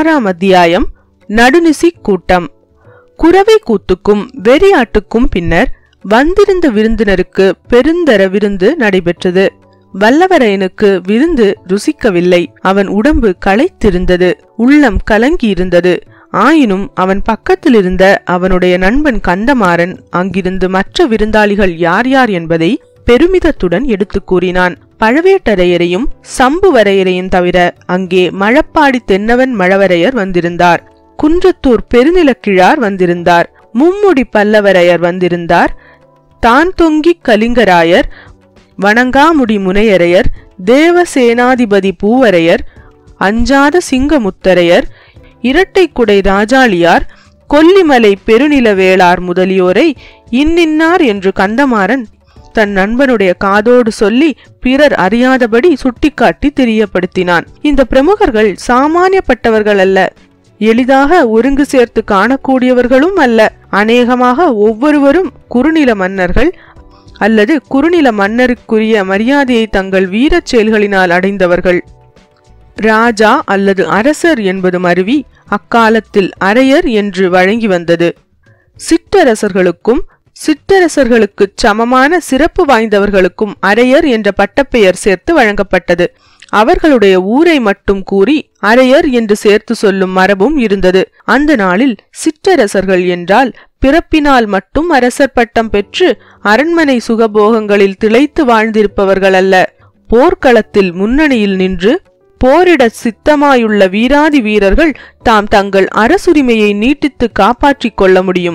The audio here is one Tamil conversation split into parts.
ஆறாம் அத்தியாயம் நடுநிசி கூட்டம் குறவை கூத்துக்கும் வெறியாட்டுக்கும் பின்னர் வந்திருந்த விருந்தினருக்கு பெருந்தர விருந்து நடைபெற்றது வல்லவரையனுக்கு விருந்து ருசிக்கவில்லை அவன் உடம்பு களைத்திருந்தது உள்ளம் கலங்கியிருந்தது ஆயினும் அவன் பக்கத்தில் இருந்த அவனுடைய நண்பன் கந்தமாறன் அங்கிருந்து மற்ற விருந்தாளிகள் யார் யார் என்பதை பெருமிதத்துடன் எடுத்துக் கூறினான் பழவேட்டரையரையும் சம்புவரையரையும் தவிர அங்கே மழப்பாடி தென்னவன் மழவரையர் வந்திருந்தார் குன்றத்தூர் பெருநிலக்கிழார் வந்திருந்தார் மும்முடி பல்லவரையர் வந்திருந்தார் தான் தொங்கி கலிங்கராயர் வணங்காமுடி முனையரையர் தேவசேனாதிபதி பூவரையர் அஞ்சாத சிங்கமுத்தரையர் இரட்டைக்குடை ராஜாளியார் கொல்லிமலை பெருநிலவேளார் முதலியோரை இன்னின்னார் என்று கந்தமாறன் தன் நண்பனுடைய காதோடு சொல்லி பிறர் அறியாதபடி சுட்டிக்காட்டி தெரியப்படுத்தினான் இந்த பிரமுகர்கள் சாமானியப்பட்டவர்கள் அல்ல எளிதாக ஒருங்கு சேர்த்து காணக்கூடியவர்களும் அல்ல அநேகமாக ஒவ்வொருவரும் குறுநில மன்னர்கள் அல்லது குறுநில மன்னருக்குரிய மரியாதையை தங்கள் வீரச் செயல்களினால் அடைந்தவர்கள் ராஜா அல்லது அரசர் என்பது மருவி அக்காலத்தில் அரையர் என்று வழங்கி வந்தது சிற்றரசர்களுக்கும் சிற்றரசர்களுக்கு சமமான சிறப்பு வாய்ந்தவர்களுக்கும் அரையர் என்ற பட்டப்பெயர் சேர்த்து வழங்கப்பட்டது அவர்களுடைய ஊரை மட்டும் கூறி அரையர் என்று சேர்த்து சொல்லும் மரபும் இருந்தது அந்த நாளில் சிற்றரசர்கள் என்றால் பிறப்பினால் மட்டும் அரசர் பட்டம் பெற்று அரண்மனை சுகபோகங்களில் திளைத்து வாழ்ந்திருப்பவர்கள் அல்ல போர்க்களத்தில் முன்னணியில் நின்று போரிட சித்தமாயுள்ள வீராதி வீரர்கள் தாம் தங்கள் அரசுரிமையை நீட்டித்து காப்பாற்றிக் கொள்ள முடியும்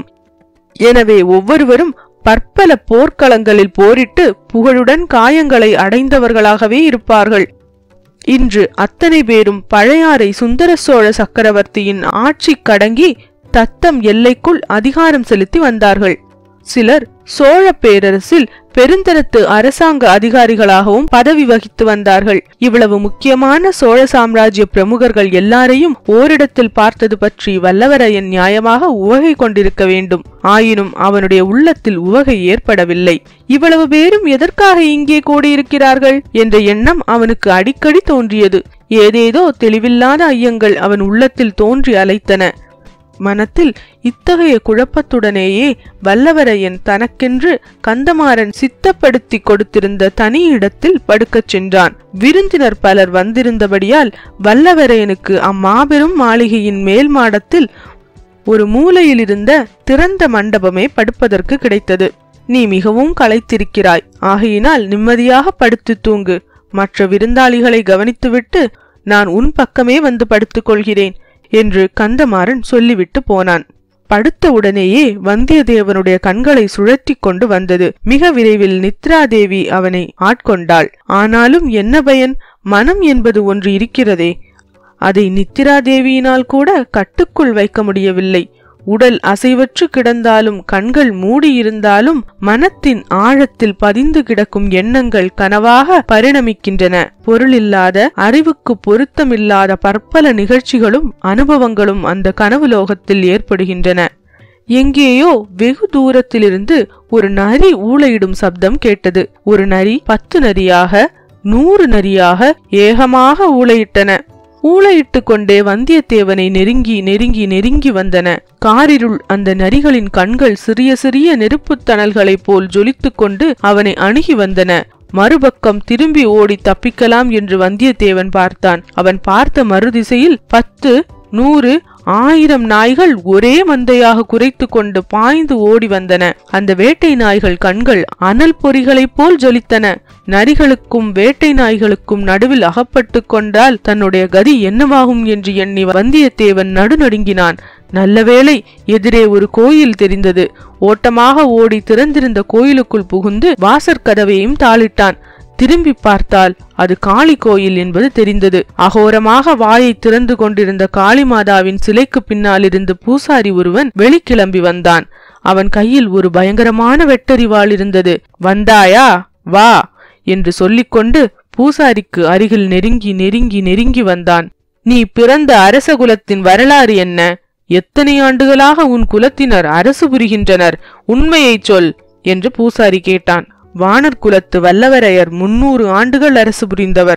எனவே ஒவ்வொருவரும் பற்பல போர்க்களங்களில் போரிட்டு புகழுடன் காயங்களை அடைந்தவர்களாகவே இருப்பார்கள் இன்று அத்தனை பேரும் பழையாறை சுந்தர சோழ சக்கரவர்த்தியின் ஆட்சி கடங்கி தத்தம் எல்லைக்குள் அதிகாரம் செலுத்தி வந்தார்கள் சிலர் சோழ பேரரசில் பெருந்தரத்து அரசாங்க அதிகாரிகளாகவும் பதவி வகித்து வந்தார்கள் இவ்வளவு முக்கியமான சோழ சாம்ராஜ்ய பிரமுகர்கள் எல்லாரையும் ஓரிடத்தில் பார்த்தது பற்றி வல்லவரையன் நியாயமாக உவகை கொண்டிருக்க வேண்டும் ஆயினும் அவனுடைய உள்ளத்தில் உவகை ஏற்படவில்லை இவ்வளவு பேரும் எதற்காக இங்கே கூடியிருக்கிறார்கள் என்ற எண்ணம் அவனுக்கு அடிக்கடி தோன்றியது ஏதேதோ தெளிவில்லாத ஐயங்கள் அவன் உள்ளத்தில் தோன்றி அலைத்தன மனத்தில் இத்தகைய குழப்பத்துடனேயே வல்லவரையன் தனக்கென்று கந்தமாறன் சித்தப்படுத்தி கொடுத்திருந்த தனி இடத்தில் படுக்கச் சென்றான் விருந்தினர் பலர் வந்திருந்தபடியால் வல்லவரையனுக்கு அம்மாபெரும் மாளிகையின் மேல் மாடத்தில் ஒரு மூலையில் இருந்த திறந்த மண்டபமே படுப்பதற்கு கிடைத்தது நீ மிகவும் களைத்திருக்கிறாய் ஆகையினால் நிம்மதியாக படுத்து தூங்கு மற்ற விருந்தாளிகளை கவனித்துவிட்டு நான் உன் பக்கமே வந்து படுத்துக் கொள்கிறேன் என்று கந்தமாறன் சொல்லிவிட்டு போனான் படுத்த உடனேயே வந்தியத்தேவனுடைய கண்களை சுழற்றி கொண்டு வந்தது மிக விரைவில் நித்ராதேவி அவனை ஆட்கொண்டாள் ஆனாலும் என்ன பயன் மனம் என்பது ஒன்று இருக்கிறதே அதை நித்திராதேவியினால் கூட கட்டுக்குள் வைக்க முடியவில்லை உடல் அசைவற்று கிடந்தாலும் கண்கள் மூடியிருந்தாலும் மனத்தின் ஆழத்தில் பதிந்து கிடக்கும் எண்ணங்கள் கனவாக பரிணமிக்கின்றன பொருளில்லாத அறிவுக்கு பொருத்தமில்லாத பற்பல நிகழ்ச்சிகளும் அனுபவங்களும் அந்த கனவு லோகத்தில் ஏற்படுகின்றன எங்கேயோ வெகு தூரத்திலிருந்து ஒரு நரி ஊளையிடும் சப்தம் கேட்டது ஒரு நரி பத்து நரியாக நூறு நரியாக ஏகமாக ஊளையிட்டன ஊளையிட்டு கொண்டே வந்தியத்தேவனை நெருங்கி நெருங்கி நெருங்கி வந்தன காரிருள் அந்த நரிகளின் கண்கள் சிறிய சிறிய நெருப்புத் தணல்களைப் போல் ஜொலித்துக் கொண்டு அவனை அணுகி வந்தன மறுபக்கம் திரும்பி ஓடி தப்பிக்கலாம் என்று வந்தியத்தேவன் பார்த்தான் அவன் பார்த்த மறுதிசையில் பத்து நூறு ஆயிரம் நாய்கள் ஒரே மந்தையாக குறைத்து கொண்டு பாய்ந்து ஓடி வந்தன அந்த வேட்டை நாய்கள் கண்கள் அனல் பொறிகளைப் போல் ஜொலித்தன நரிகளுக்கும் வேட்டை நாய்களுக்கும் நடுவில் அகப்பட்டு கொண்டால் தன்னுடைய கதி என்னவாகும் என்று எண்ணி வந்தியத்தேவன் நடுநடுங்கினான் நல்லவேளை எதிரே ஒரு கோயில் தெரிந்தது ஓட்டமாக ஓடி திறந்திருந்த கோயிலுக்குள் புகுந்து வாசற்கதவையும் தாளிட்டான் திரும்பி பார்த்தால் அது காளி கோயில் என்பது தெரிந்தது அகோரமாக வாயை திறந்து கொண்டிருந்த காளிமாதாவின் சிலைக்கு பின்னால் இருந்து பூசாரி ஒருவன் வெளிக்கிளம்பி வந்தான் அவன் கையில் ஒரு பயங்கரமான வெட்டறிவாள் இருந்தது வந்தாயா வா என்று சொல்லிக்கொண்டு பூசாரிக்கு அருகில் நெருங்கி நெருங்கி நெருங்கி வந்தான் நீ பிறந்த அரச குலத்தின் வரலாறு என்ன எத்தனை ஆண்டுகளாக உன் குலத்தினர் அரசு புரிகின்றனர் உண்மையைச் சொல் என்று பூசாரி கேட்டான் வானர் குலத்து வல்லவரையர் முன்னூறு ஆண்டுகள் அரசு புரிந்தவர்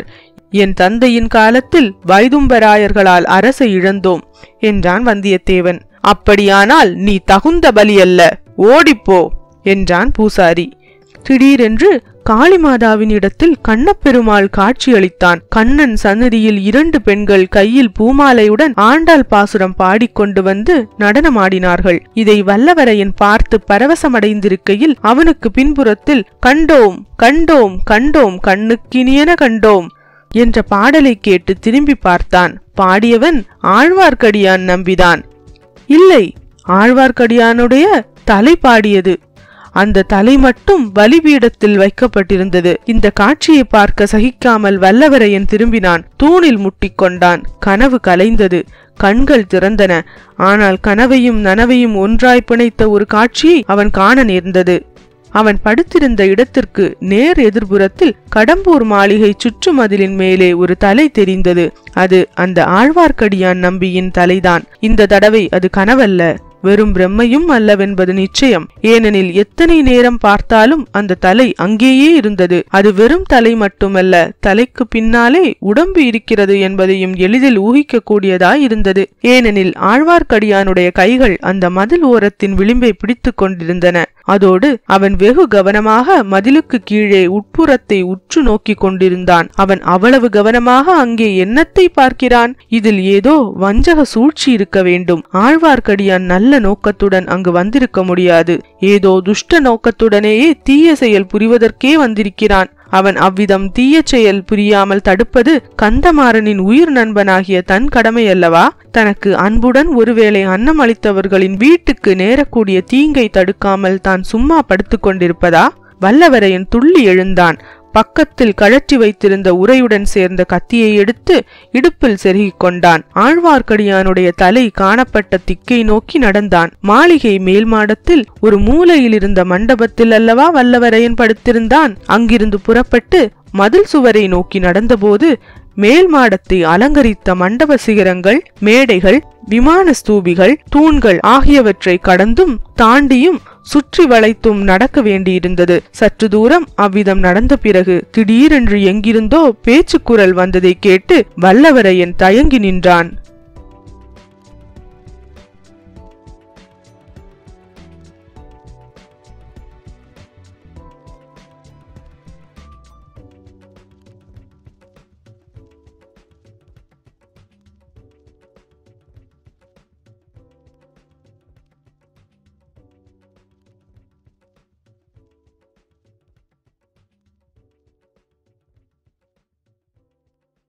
என் தந்தையின் காலத்தில் வைதும்பராயர்களால் அரசை இழந்தோம் என்றான் வந்தியத்தேவன் அப்படியானால் நீ தகுந்த பலி அல்ல ஓடிப்போ என்றான் பூசாரி திடீரென்று காளிமாதாவின் இடத்தில் கண்ணப்பெருமாள் காட்சியளித்தான் கண்ணன் சன்னதியில் இரண்டு பெண்கள் கையில் பூமாலையுடன் ஆண்டாள் பாசுரம் பாடிக்கொண்டு வந்து நடனமாடினார்கள் இதை வல்லவரையன் பார்த்து பரவசமடைந்திருக்கையில் அவனுக்கு பின்புறத்தில் கண்டோம் கண்டோம் கண்டோம் கண்ணுக்கினியன கண்டோம் என்ற பாடலை கேட்டு திரும்பி பார்த்தான் பாடியவன் ஆழ்வார்க்கடியான் நம்பிதான் இல்லை ஆழ்வார்க்கடியானுடைய தலை பாடியது அந்த தலை மட்டும் பலிபீடத்தில் வைக்கப்பட்டிருந்தது இந்த காட்சியை பார்க்க சகிக்காமல் வல்லவரையன் திரும்பினான் தூணில் முட்டிக்கொண்டான் கனவு கலைந்தது கண்கள் திறந்தன ஆனால் கனவையும் நனவையும் ஒன்றாய் பிணைத்த ஒரு காட்சியை அவன் காண நேர்ந்தது அவன் படுத்திருந்த இடத்திற்கு நேர் எதிர்புறத்தில் கடம்பூர் மாளிகை சுற்றுமதிலின் மேலே ஒரு தலை தெரிந்தது அது அந்த ஆழ்வார்க்கடியான் நம்பியின் தலைதான் இந்த தடவை அது கனவல்ல வெறும் பிரம்மையும் அல்லவென்பது நிச்சயம் ஏனெனில் எத்தனை நேரம் பார்த்தாலும் அந்த தலை அங்கேயே இருந்தது அது வெறும் தலை மட்டுமல்ல தலைக்கு பின்னாலே உடம்பு இருக்கிறது என்பதையும் எளிதில் ஊகிக்க கூடியதாய் இருந்தது ஏனெனில் ஆழ்வார்க்கடியானுடைய கைகள் அந்த மதில் ஓரத்தின் விளிம்பை பிடித்து கொண்டிருந்தன அதோடு அவன் வெகு கவனமாக மதிலுக்கு கீழே உட்புறத்தை உற்று நோக்கிக் கொண்டிருந்தான் அவன் அவ்வளவு கவனமாக அங்கே என்னத்தை பார்க்கிறான் இதில் ஏதோ வஞ்சக சூழ்ச்சி இருக்க வேண்டும் ஆழ்வார்க்கடியான் நல்ல நோக்கத்துடன் அங்கு வந்திருக்க முடியாது ஏதோ துஷ்ட நோக்கத்துடனேயே தீய செயல் புரிவதற்கே வந்திருக்கிறான் அவன் அவ்விதம் தீய செயல் புரியாமல் தடுப்பது கந்தமாறனின் உயிர் நண்பனாகிய தன் கடமை அல்லவா தனக்கு அன்புடன் ஒருவேளை அன்னம் அளித்தவர்களின் வீட்டுக்கு நேரக்கூடிய தீங்கை தடுக்காமல் தான் சும்மா படுத்துக் கொண்டிருப்பதா வல்லவரையன் துள்ளி எழுந்தான் பக்கத்தில் கழற்றி வைத்திருந்த உரையுடன் சேர்ந்த கத்தியை எடுத்து இடுப்பில் செருகிக் கொண்டான் ஆழ்வார்க்கடியானுடைய தலை காணப்பட்ட திக்கை நோக்கி நடந்தான் மாளிகை மேல் மாடத்தில் ஒரு மூலையில் இருந்த மண்டபத்தில் அல்லவா வல்லவரையன் படுத்திருந்தான் அங்கிருந்து புறப்பட்டு மதில் சுவரை நோக்கி நடந்தபோது மேல் மாடத்தை அலங்கரித்த மண்டப சிகரங்கள் மேடைகள் விமான ஸ்தூபிகள் தூண்கள் ஆகியவற்றை கடந்தும் தாண்டியும் சுற்றி வளைத்தும் நடக்க வேண்டியிருந்தது சற்று தூரம் அவ்விதம் நடந்த பிறகு திடீரென்று எங்கிருந்தோ பேச்சுக்குரல் வந்ததை கேட்டு வல்லவரையன் தயங்கி நின்றான்